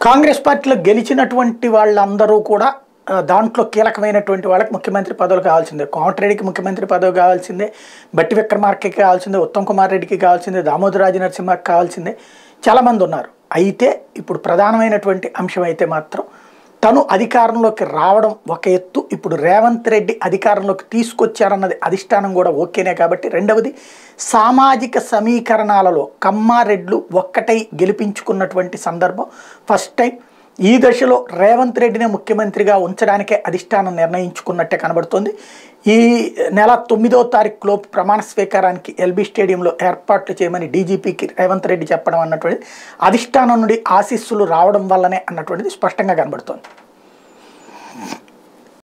కాంగ్రెస్ పార్టీలో గెలిచినటువంటి వాళ్ళందరూ కూడా ఆ, దాంట్లో కీలకమైనటువంటి వాళ్ళకి ముఖ్యమంత్రి పదవులు కావాల్సిందే కోమటిరెడ్డికి ముఖ్యమంత్రి పదవి కావాల్సిందే బట్టి విక్రమార్కకి కావాల్సిందే ఉత్తమ్ కుమార్ రెడ్డికి కావాల్సిందే దామోదరాజు నరసింహకి కావాల్సిందే చాలామంది ఉన్నారు అయితే ఇప్పుడు ప్రధానమైనటువంటి అంశం అయితే మాత్రం తను అధికారంలోకి రావడం ఒక ఎత్తు ఇప్పుడు రేవంత్ రెడ్డి అధికారంలోకి తీసుకొచ్చారన్నది అధిష్టానం కూడా ఓకేనే కాబట్టి రెండవది సామాజిక సమీకరణాలలో కమ్మారెడ్లు ఒక్కటై గెలిపించుకున్నటువంటి సందర్భం ఫస్ట్ టైం ఈ దశలో రేవంత్ రెడ్డిని ముఖ్యమంత్రిగా ఉంచడానికే అధిష్టానం నిర్ణయించుకున్నట్టే కనబడుతోంది ఈ నెల తొమ్మిదో తారీఖు లోపు ప్రమాణ స్వీకారానికి ఎల్బీ స్టేడియంలో ఏర్పాట్లు చేయమని డీజీపీకి రేవంత్ రెడ్డి చెప్పడం అన్నటువంటిది అధిష్టానం నుండి ఆశీస్సులు రావడం వల్లనే అన్నటువంటిది స్పష్టంగా కనబడుతోంది